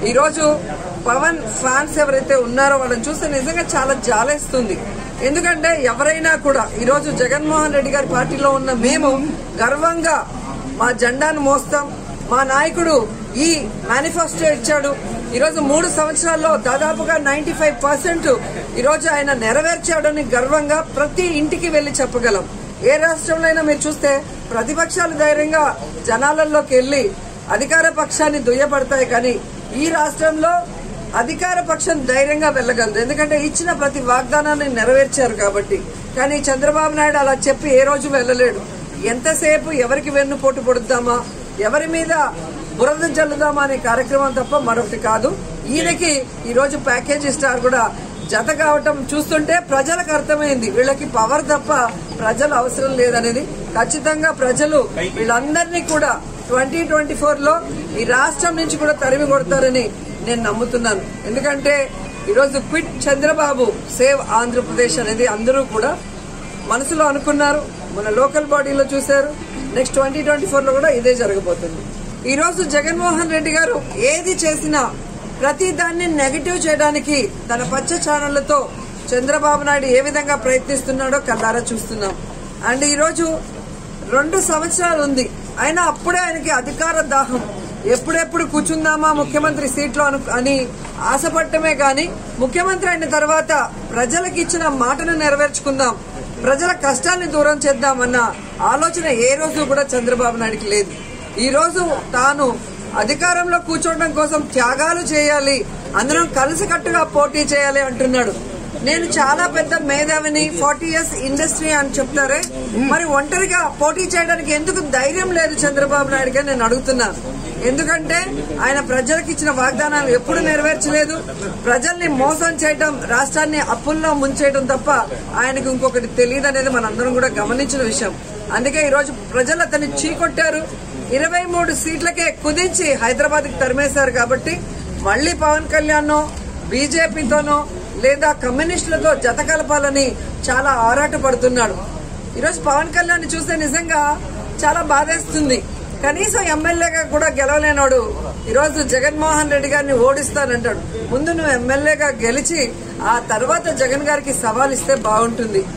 ఈ రోజు పవన్ ఫ్యాన్స్ ఎవరైతే ఉన్నారో వాళ్ళని చూస్తే నిజంగా చాలా జాలేస్తుంది ఎందుకంటే ఎవరైనా కూడా ఈ రోజు జగన్మోహన్ రెడ్డి గారి పార్టీలో ఉన్న మేము గర్వంగా మా జెండాను మోస్తాం మా నాయకుడు ఈ మేనిఫెస్టో ఇచ్చాడు ఈ రోజు మూడు సంవత్సరాల్లో దాదాపుగా నైన్టీ ఫైవ్ పర్సెంట్ ఈ రోజు ఆయన నెరవేర్చాడని గర్వంగా ప్రతి ఇంటికి వెళ్లి చెప్పగలం ఏ రాష్ట్రంలో అయినా మీరు చూస్తే ప్రతిపక్షాలు ధైర్యంగా జనాలలోకి వెళ్లి అధికార పక్షాన్ని దుయ్యపడతాయి కానీ ఈ రాష్ట్రంలో అధికార పక్షం ధైర్యంగా వెళ్ళగలదు ఎందుకంటే ఇచ్చిన ప్రతి వాగ్దానాన్ని నెరవేర్చారు కాబట్టి కానీ చంద్రబాబు నాయుడు అలా చెప్పి ఏ రోజు వెళ్ళలేడు ఎంతసేపు ఎవరికి వెన్నుపోటు పొడుద్దామా ఎవరి మీద బురద జల్లుదామా అనే కార్యక్రమం తప్ప మరొకటి కాదు ఈయనకి ఈ రోజు ప్యాకేజీ స్టార్ కూడా జత కావటం చూస్తుంటే ప్రజలకు అర్థమైంది వీళ్ళకి పవర్ తప్ప ప్రజలు అవసరం లేదనేది ఖచ్చితంగా ప్రజలు వీళ్ళందరినీ కూడా ట్వంటీ ట్వంటీ ఫోర్ లో ఈ రాష్ట్రం నుంచి కూడా తరిమి కొడతారని నేను నమ్ముతున్నాను ఎందుకంటే ఈరోజు క్విట్ చంద్రబాబు సేవ్ ఆంధ్రప్రదేశ్ అనేది అందరూ కూడా మనసులో అనుకున్నారు మన లోకల్ బాడీలో చూశారు నెక్స్ట్ ట్వంటీ ట్వంటీ ఫోర్ లో కూడా ఇదే జరగబోతుంది ఈ రోజు జగన్మోహన్ రెడ్డి గారు ఏది చేసినా ప్రతి దాన్ని నెగటివ్ చేయడానికి తన పచ్చ ఛానళ్లతో చంద్రబాబు నాయుడు ఏ విధంగా ప్రయత్నిస్తున్నాడో కళ్ళారా చూస్తున్నాం అండ్ ఈ రోజు రెండు సంవత్సరాలు ఉంది అయినా అప్పుడే ఆయనకి అధికార దాహం ఎప్పుడెప్పుడు కూర్చుందామా ముఖ్యమంత్రి సీట్లో అను అని ఆశపడటమే గాని ముఖ్యమంత్రి అయిన తర్వాత ప్రజలకు ఇచ్చిన మాటను నెరవేర్చుకుందాం ప్రజల కష్టాన్ని దూరం చేద్దామన్న ఆలోచన ఏ రోజు కూడా చంద్రబాబు నాయుడికి లేదు ఈ రోజు తాను అధికారంలో కూర్చోవడం కోసం త్యాగాలు చేయాలి అందరం కలిసికట్టుగా పోటీ చేయాలి అంటున్నాడు నేను చాలా పెద్ద మేధావిని ఫార్టీ ఇయర్స్ ఇండస్ట్రీ అని చెప్తారే మరి ఒంటరిగా పోటీ చేయడానికి ఎందుకు ధైర్యం లేదు చంద్రబాబు నాయుడుగా నేను అడుగుతున్నాను ఎందుకంటే ఆయన ప్రజలకు ఇచ్చిన వాగ్దానాలు ఎప్పుడు నెరవేర్చలేదు ప్రజల్ని మోసం చేయడం రాష్ట్రాన్ని అప్పుల్లో ముంచేయడం తప్ప ఆయనకు ఇంకొకటి తెలియదు అనేది మనందరం కూడా గమనించిన విషయం అందుకే ఈ రోజు ప్రజలు అతన్ని చీకొట్టారు ఇరవై మూడు సీట్లకే కుదించి హైదరాబాద్ కి తరిమేశారు కాబట్టి మళ్లీ పవన్ కళ్యాణ్ బీజేపీతోనో లేదా కమ్యూనిస్టులతో జత కలపాలని చాలా ఆరాట పడుతున్నాడు ఈరోజు పవన్ కళ్యాణ్ చూస్తే నిజంగా చాలా బాధేస్తుంది కనీసం ఎమ్మెల్యేగా కూడా గెలవలేనాడు ఈరోజు జగన్మోహన్ రెడ్డి గారిని ఓడిస్తానంటాడు ముందు నువ్వు ఎమ్మెల్యేగా గెలిచి ఆ తర్వాత జగన్ గారికి సవాల్ ఇస్తే బాగుంటుంది